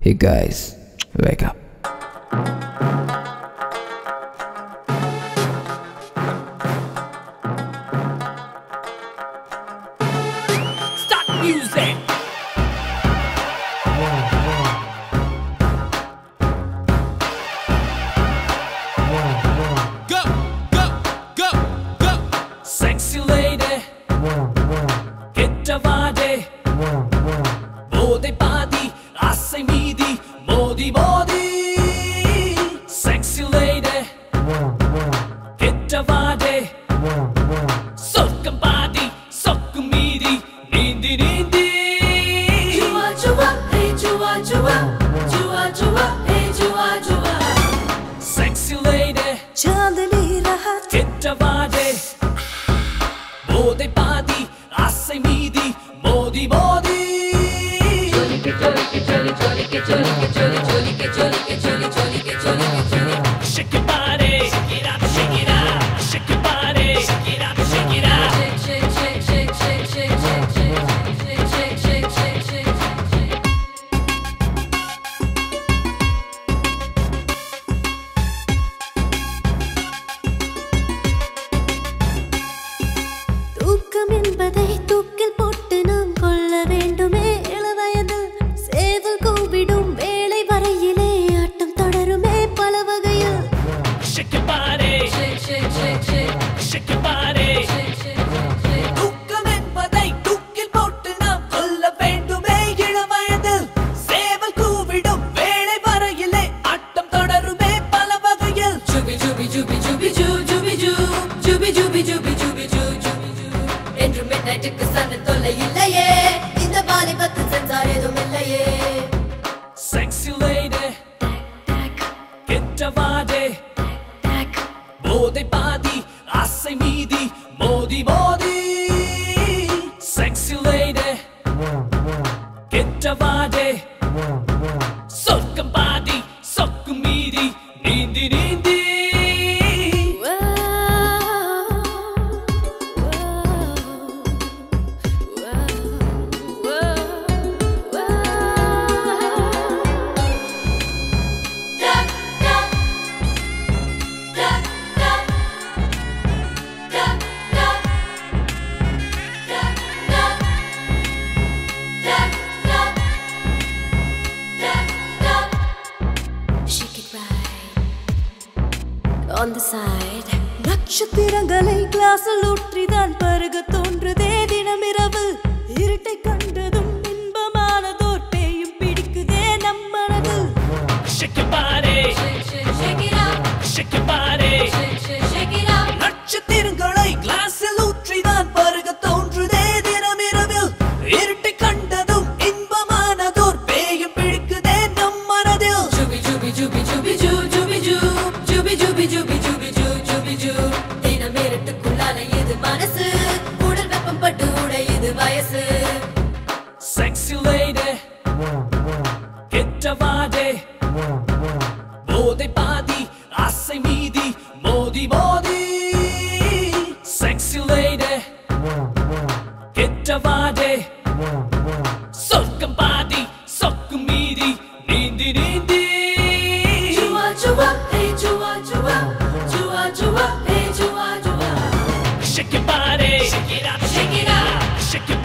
Hey guys, wake up. Stop music. Go, go, go, go. Sexy lady. கெட்டவாடே போதை பாதி ஆசை மீதி மோதி மோதி Sexy lady. கெட்டவாடே சொர்க்கம் பாதி சொக்கு மீதி நீந்தி நீந்தி Chua chua, hey chua chua, chua chua, hey chua chua. Sexy lady. चांदनी रात கெட்டவாடே போதை பாதி ஆசை மீதி மோதி மோதி Shake your body, shake it up, shake it up, shake your body, shake it up, shake it up. shake shake shake shake shake shake shake shake shake shake shake shake shake தூக்கம் என்பதை தூக்கில் போட்டு நாம் கொள்ள வேண்டுமே இளவயது சேவல் கூவிடும் வேலை வரையிலே ஆட்டம் தொடருமே பல வகையில் Shake your body, shake your body. தூக்கம் என்பதை தூக்கில் போட்டு நாம் கொல்ல வேண்டுமே இளவயதில் சேவல் கூவிடும் வேளை வரையிலே ஆட்டம் தொடருமே பல வகையில் ஜுபி ஜுபி ஜுபி ஜுபி ஜூ ஜுபி ஜூ ஜுபி ஜுபி ஜுபி ஜுபி ஜூ ஜுபி ஜூ என்று மின்னட்டுக்கு சன்ன தொல்லை இல்லையே இந்த வாலிபத்து சென்சார் எதுவும் இல்லையே Sexy lady, கெட்டவாடே போதை பாதி ஆசை மீதி மோதி மோதி Sexy lady, கெட்டவாடே சொர்க்கம் பாதி சொக்கு மீதி நீந்தி நீந்தி Shake it right on the side. நட்சத்திரங்களை கிளாஸில் ஊற்றிதான் பருக தோன்றுதே தினமிரவு இருட்டை கண்டதும் இன்பமானதோர் பேயும் பிடிக்குதே நம் மனதில் Shake your body, Shake it up, shake your body. shake it up. நட்சத்திரங்களை கிளாஸில் ஊற்றிதான் பருக தோன்றுதே தினமிரவில் இருட்டை கண்டதும் இன்பமானதோர் பேயும் பிடிக்குதே நம் மனதில் ஜுபி ஜுபி ஜுபி ஜுபி ஜூ ஜுபி ஜூ ஜுபி ஜுபி ஜுபி ஜுபி ஜூ ஜுபி ஜூ தினம் இருட்டுக்குள்ளான இது மனசு உடல் வெப்பம் பட்டு உடையுது வயசு Sexy lady, கெட்டவாடே போதை பாதி ஆசை மீதி மோதி மோதி Sexy lady, கெட்டவாடே சொர்க்கம் பாதி சொக்கு மீதி நீந்தி நீந்தி Chua chua, hey chua chua, chua chua, hey chua chua. Shake your body, shake it up, shake it up, shake your